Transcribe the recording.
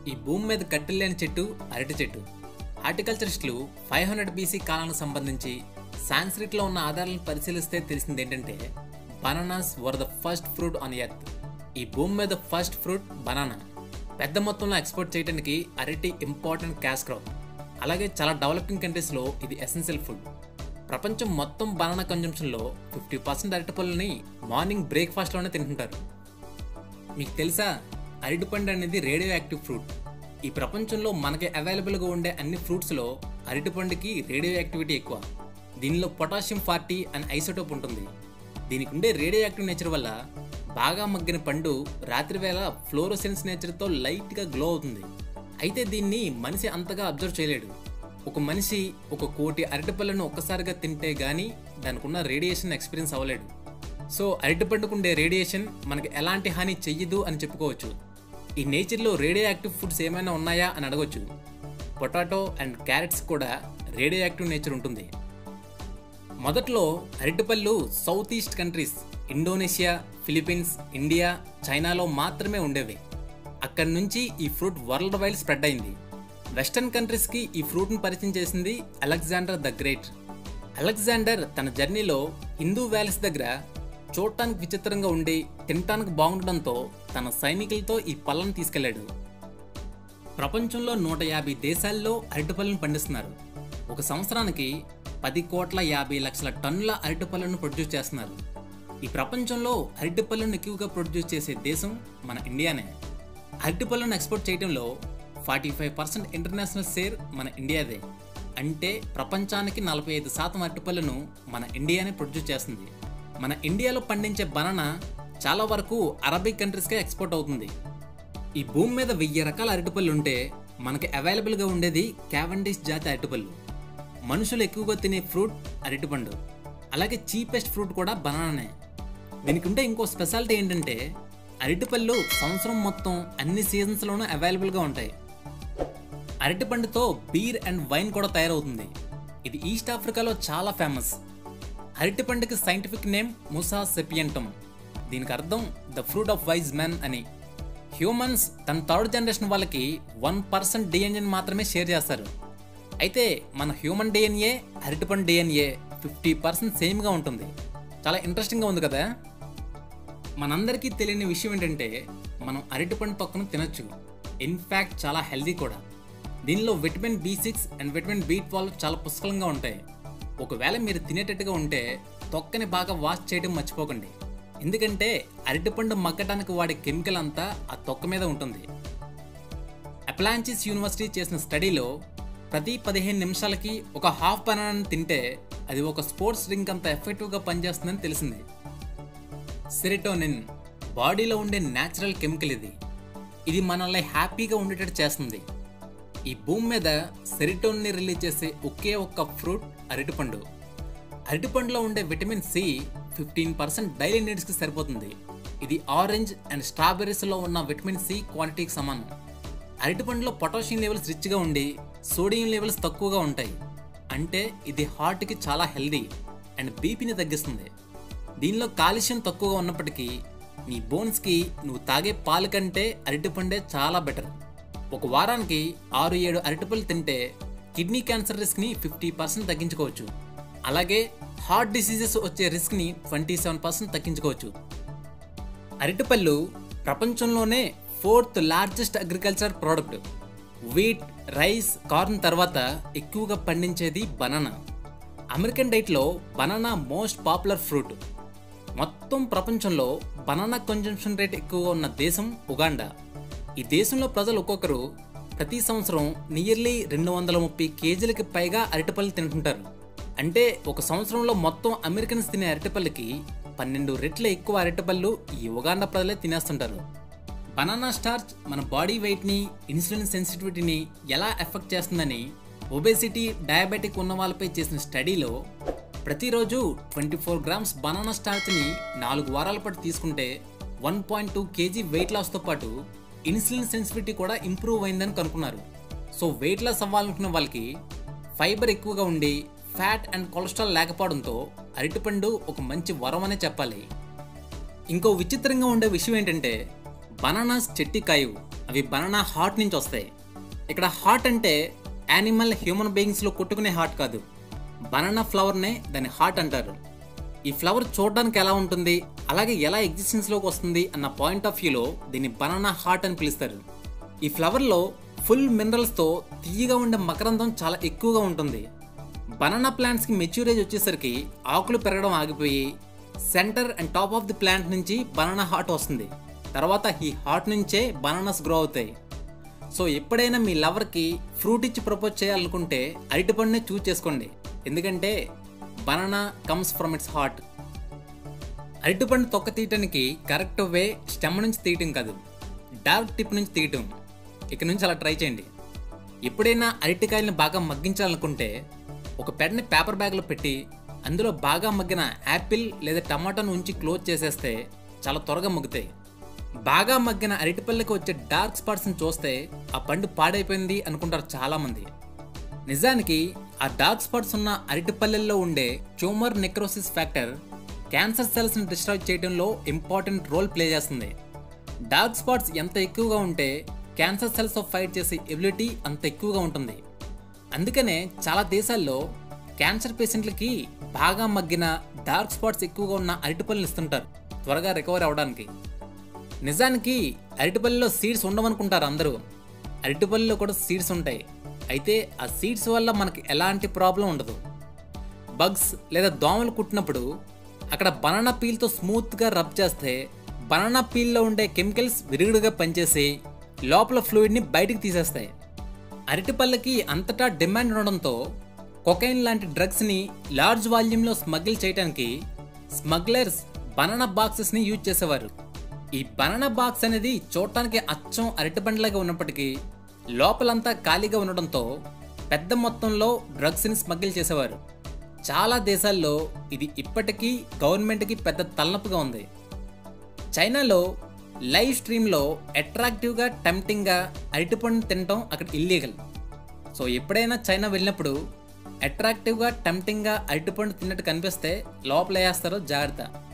ఈ భూమి మీద కట్టెలేని చెట్టు అరటి చెట్టు హార్టికల్చరిస్టులు ఫైవ్ హండ్రెడ్ బీసీ కాలానికి సంబంధించి సాంస్క్రిట్లో ఉన్న ఆధారాలను పరిశీలిస్తే తెలిసింది ఏంటంటే bananas were the first fruit on earth ఈ భూమి మీద ఫస్ట్ ఫ్రూట్ బనానా పెద్ద మొత్తంలో ఎక్స్పోర్ట్ చేయడానికి అరటి ఇంపార్టెంట్ క్యాష్ క్రాప్ అలాగే చాలా డెవలపింగ్ కంట్రీస్లో ఇది ఎసెన్షియల్ ఫుడ్ ప్రపంచం మొత్తం బనానా కన్జంప్షన్లో ఫిఫ్టీ పర్సెంట్ అరటిపళ్ళని మార్నింగ్ బ్రేక్ఫాస్ట్లోనే తింటుంటారు మీకు తెలుసా అరటిపండు అనేది రేడియో యాక్టివ్ ఫ్రూట్ ఈ ప్రపంచంలో మనకి అవైలబుల్గా ఉండే అన్ని ఫ్రూట్స్లో అరటిపండుకి రేడియో యాక్టివిటీ ఎక్కువ దీనిలో పొటాషియం ఫార్టీ అనే ఐసోటోప్ ఉంటుంది దీనికి ఉండే రేడియో యాక్టివ్ నేచర్ వల్ల బాగా మగ్గిన పండు రాత్రివేళ ఫ్లోరోసెన్స్ నేచర్తో లైట్గా గ్లో అవుతుంది అయితే దీన్ని మనిషి అంతగా అబ్జర్వ్ చేయలేడు ఒక మనిషి ఒక కోటి అరటిపళ్ళను ఒక్కసారిగా తింటే గానీ దానికి ఉన్న రేడియేషన్ ఎక్స్పీరియన్స్ అవ్వలేడు సో అరటిపండుకుండే రేడియేషన్ మనకి ఎలాంటి హాని చెయ్యదు అని చెప్పుకోవచ్చు ఈ నేచర్లో రేడియో యాక్టివ్ ఫుడ్స్ ఏమైనా ఉన్నాయా అని అడగొచ్చు పొటాటో అండ్ క్యారెట్స్ కూడా రేడియో యాక్టివ్ నేచర్ ఉంటుంది మొదట్లో అరటిపళ్ళు south east countries Indonesia Philippines India చైనాలో మాత్రమే ఉండేవి అక్కడి నుంచి ఈ ఫ్రూట్ వరల్డ్ వైడ్ స్ప్రెడ్ అయింది వెస్టర్న్ కంట్రీస్కి ఈ ఫ్రూట్ని పరిచయం చేసింది అలెగ్జాండర్ ద గ్రేట్ అలెగ్జాండర్ తన జర్నీలో హిందూ వ్యాలీస్ దగ్గర చూడటానికి విచిత్రంగా ఉండి తినటానికి బాగుండడంతో తన సైనికులతో ఈ పళ్ళను తీసుకెళ్లాడు ప్రపంచంలో నూట యాభై దేశాల్లో అరటిపళ్ళను పండిస్తున్నారు ఒక సంవత్సరానికి పది కోట్ల యాభై లక్షల టన్నుల అరటిపళ్ళను ప్రొడ్యూస్ చేస్తున్నారు ఈ ప్రపంచంలో అరటిపళ్ళను ఎక్కువగా ప్రొడ్యూస్ చేసే దేశం మన ఇండియానే అరటిపళ్ళను ఎక్స్పోర్ట్ చేయడంలో forty five percent international share మన ఇండియాదే అంటే ప్రపంచానికి నలభై ఐదు శాతం అరటిపళ్ళను మన ఇండియానే ప్రొడ్యూస్ చేస్తుంది మన ఇండియాలో పండించే బనానా చాలా వరకు అరబిక్ కంట్రీస్కే ఎక్స్పోర్ట్ అవుతుంది ఈ భూమి మీద వెయ్యి రకాల అరటిపళ్ళు ఉంటే మనకి అవైలబుల్గా ఉండేది క్యావెండిష్ జాతి అరటిపళ్ళు మనుషులు ఎక్కువగా తినే ఫ్రూట్ అరటిపండు అలాగే చీపెస్ట్ ఫ్రూట్ కూడా బనానానే దీనికి ఉంటే ఇంకో స్పెషాలిటీ ఏంటంటే అరటిపళ్ళు సంవత్సరం మొత్తం అన్ని సీజన్స్లోనూ అవైలబుల్గా ఉంటాయి అరటిపండుతో బీర్ అండ్ వైన్ కూడా తయారవుతుంది ఇది ఈస్ట్ ఆఫ్రికాలో చాలా ఫేమస్ అరటిపండుకి సైంటిఫిక్ నేమ్ ముసా సెపియంటమ్ దీనికి అర్థం the fruit of wise men అని హ్యూమన్స్ తన థర్డ్ జనరేషన్ వాళ్ళకి వన్ పర్సెంట్ డిఎన్ఏని మాత్రమే షేర్ చేస్తారు అయితే మన హ్యూమన్ డిఎన్ఏ అరటిపండు డిఎన్ఏ ఫిఫ్టీ పర్సెంట్ సేమ్గా ఉంటుంది చాలా ఇంట్రెస్టింగ్గా ఉంది కదా మనందరికీ తెలియని విషయం ఏంటంటే మనం అరటిపండు తొక్కను తినొచ్చు ఇన్ఫ్యాక్ట్ చాలా హెల్దీ కూడా దీనిలో vitamin B six and vitamin B twelve చాలా పుష్కలంగా ఉంటాయి ఒకవేళ మీరు తినేటట్టుగా ఉంటే తొక్కని బాగా వాష్ చేయడం మర్చిపోకండి ఎందుకంటే అరటిపండు మగ్గటానికి వాడే కెమికల్ అంతా ఆ తొక్క మీద ఉంటుంది అప్లాంచిస్ యూనివర్సిటీ చేసిన స్టడీలో ప్రతి పదిహేను నిమిషాలకి ఒక హాఫ్ బనానాని తింటే అది ఒక స్పోర్ట్స్ డ్రింక్ అంత ఎఫెక్టివ్గా పనిచేస్తుందని తెలిసింది సెరిటోనిన్ బాడీలో ఉండే న్యాచురల్ కెమికల్ ఇది ఇది మనల్ని హ్యాపీగా ఉండేటట్టు చేస్తుంది ఈ భూమి మీద సెరిటోన్ని రిలీజ్ చేసే ఒకే ఒక్క ఫ్రూట్ అరటిపండు అరటిపండులో ఉండే vitamin C fifteen percent daily నీడ్స్కి సరిపోతుంది ఇది ఆరెంజ్ అండ్ స్ట్రాబెర్రీస్లో ఉన్న విటమిన్ సి క్వాంటిటీకి సమానం అరటిపండులో పొటాషియం లెవెల్స్ రిచ్గా ఉండి సోడియం లెవెల్స్ తక్కువగా ఉంటాయి అంటే ఇది హార్ట్కి చాలా హెల్దీ అండ్ బీపీని తగ్గిస్తుంది దీనిలో కాల్షియం తక్కువగా ఉన్నప్పటికీ నీ బోన్స్కి నువ్వు తాగే పాలు కంటే అరటిపండే చాలా బెటర్ ఒక వారానికి ఆరు ఏడు అరటిపళ్ళు తింటే కిడ్నీ క్యాన్సర్ రిస్క్ని ఫిఫ్టీ పర్సెంట్ తగ్గించుకోవచ్చు అలాగే హార్ట్ డిసీజెస్ వచ్చే రిస్క్ని ట్వంటీ సెవెన్ పర్సెంట్ తగ్గించుకోవచ్చు అరటిపళ్ళు ప్రపంచంలోనే fourth largest agriculture product wheat rice corn తర్వాత ఎక్కువగా పండించేది బనానా అమెరికన్ డైట్లో బనానా మోస్ట్ పాపులర్ ఫ్రూట్ మొత్తం ప్రపంచంలో బనానా కన్జంప్షన్ రేట్ ఎక్కువగా ఉన్న దేశం ఉగాండా ఈ దేశంలో ప్రజలు ఒక్కొక్కరు ప్రతి సంవత్సరం నియర్లీ రెండు వందల ముప్పై కేజీలకి పైగా అరటిపళ్ళు తింటుంటారు అంటే ఒక సంవత్సరంలో మొత్తం అమెరికన్స్ తినే అరటిపళ్ళకి పన్నెండు రెట్ల ఎక్కువ అరటిపళ్ళు ఈ ఉగాండా ప్రజలే తినేస్తుంటారు బనానా స్టార్చ్ మన బాడీ వెయిట్ని ఇన్సులిన్ సెన్సిటివిటీని ఎలా ఎఫెక్ట్ చేస్తుందని ఒబేసిటీ డయాబెటిక్ ఉన్న వాళ్ళపై చేసిన స్టడీలో ప్రతిరోజు ట్వంటీ ఫోర్ గ్రామ్స్ బనానా స్టార్చ్ని నాలుగు వారాల పాటు తీసుకుంటే one point two KG weight లాస్తో పాటు ఇన్సులిన్ సెన్సిటివిటీ కూడా ఇంప్రూవ్ అయిందని కనుక్కున్నారు సో వెయిట్ లాస్ అవ్వాలనుకున్న వాళ్ళకి ఫైబర్ ఎక్కువగా ఉండి ఫ్యాట్ అండ్ కొలెస్ట్రాల్ లేకపోవడంతో అరటిపండు ఒక మంచి వరం అనే చెప్పాలి ఇంకో విచిత్రంగా ఉండే విషయం ఏంటంటే బనానాస్ చెట్టి కాయవు అవి బనానా హార్ట్ నుంచి వస్తాయి ఇక్కడ హార్ట్ అంటే యానిమల్ హ్యూమన్ బీయింగ్స్లో కొట్టుకునే హార్ట్ కాదు బనానా ఫ్లవర్నే దాని హార్ట్ అంటారు ఈ ఫ్లవర్ చూడడానికి ఎలా ఉంటుంది అలాగే ఎలా ఎగ్జిస్టెన్స్లోకి వస్తుంది అన్న పాయింట్ ఆఫ్ వ్యూలో దీన్ని బనానా హార్ట్ అని పిలుస్తారు ఈ ఫ్లవర్లో ఫుల్ మినరల్స్తో తీయగా ఉండే మకరందం చాలా ఎక్కువగా ఉంటుంది బనానా ప్లాంట్స్కి మెచ్యూరేజ్ వచ్చేసరికి ఆకులు పెరగడం ఆగిపోయి centre and top of the plant నుంచి బనానా హార్ట్ వస్తుంది తర్వాత ఈ హార్ట్ నుంచే బనానాస్ గ్రో అవుతాయి సో ఎప్పుడైనా మీ లవర్కి ఫ్రూట్ ఇచ్చి ప్రపోజ్ చేయాలనుకుంటే అరటిపండునే చూజ్ చేసుకోండి ఎందుకంటే banana comes from its heart అరటిపండు తొక్క తీయటానికి కరెక్ట్ వే స్టెమ్ నుంచి తీయటం కాదు డార్క్ టిప్ నుంచి తీయటం ఇక నుంచి అలా ట్రై చేయండి ఎప్పుడైనా అరటికాయలను బాగా మగ్గించాలనుకుంటే ఒక పెడ్ని పేపర్ బ్యాగ్లో పెట్టి అందులో బాగా మగ్గిన యాపిల్ లేదా టమాటాను ఉంచి క్లోజ్ చేసేస్తే చాలా త్వరగా మగ్గుతాయి బాగా మగ్గిన అరటిపళ్ళకి వచ్చే డార్క్ స్పాట్స్ని చూస్తే ఆ పండు పాడైపోయింది అనుకుంటారు చాలామంది నిజానికి ఆ డార్క్ స్పాట్స్ ఉన్న అరటిపల్లెల్లో ఉండే ట్యూమర్ నెక్రోసిస్ ఫ్యాక్టర్ క్యాన్సర్ సెల్స్ని డిస్ట్రాయ్ చేయడంలో ఇంపార్టెంట్ రోల్ ప్లే చేస్తుంది డార్క్ స్పాట్స్ ఎంత ఎక్కువగా ఉంటే క్యాన్సర్ సెల్స్ ఫైట్ చేసే ఎబిలిటీ అంత ఎక్కువగా ఉంటుంది అందుకనే చాలా దేశాల్లో క్యాన్సర్ పేషెంట్లకి బాగా మగ్గిన డార్క్ స్పాట్స్ ఎక్కువగా ఉన్న అరటిపళ్ళని ఇస్తుంటారు త్వరగా రికవర్ అవ్వడానికి నిజానికి అరటిపల్లిలో సీడ్స్ ఉండవనుకుంటారు అందరూ అరటిపల్లిలో కూడా సీడ్స్ ఉంటాయి అయితే ఆ సీడ్స్ వల్ల మనకి ఎలాంటి ప్రాబ్లం ఉండదు బగ్స్ లేదా దోమలు కుట్టినప్పుడు అక్కడ బనానా పీల్తో స్మూత్గా రబ్ చేస్తే బనానా పీల్లో ఉండే కెమికల్స్ విరుగుడుగా పనిచేసి లోపల ఫ్లూయిడ్ని బయటికి తీసేస్తాయి అరటిపళ్ళకి అంతటా డిమాండ్ ఉండడంతో కొకైన్ లాంటి డ్రగ్స్ని లార్జ్ వాల్యూమ్లో స్మగిల్ చేయడానికి స్మగ్లర్స్ బనానా బాక్సెస్ని యూజ్ చేసేవారు ఈ బనానా బాక్స్ అనేది చూడటానికి అచ్చం అరటిపండ్లాగా ఉన్నప్పటికీ లోపలంతా ఖాళీగా ఉండడంతో పెద్ద మొత్తంలో డ్రగ్స్ని స్మగిల్ చేసేవారు చాలా దేశాల్లో ఇది ఇప్పటికీ గవర్నమెంట్కి పెద్ద తలనొప్పిగా ఉంది చైనాలో లైవ్ స్ట్రీమ్లో అట్రాక్టివ్గా టెంప్టింగ్గా అరటిపండు తినటం అక్కడ ఇల్లీగల్ సో ఎప్పుడైనా చైనా వెళ్ళినప్పుడు అట్రాక్టివ్గా టెంప్టింగ్గా అరటిపండు తిన్నట్టు కనిపిస్తే లోపల వేస్తారో జాగ్రత్త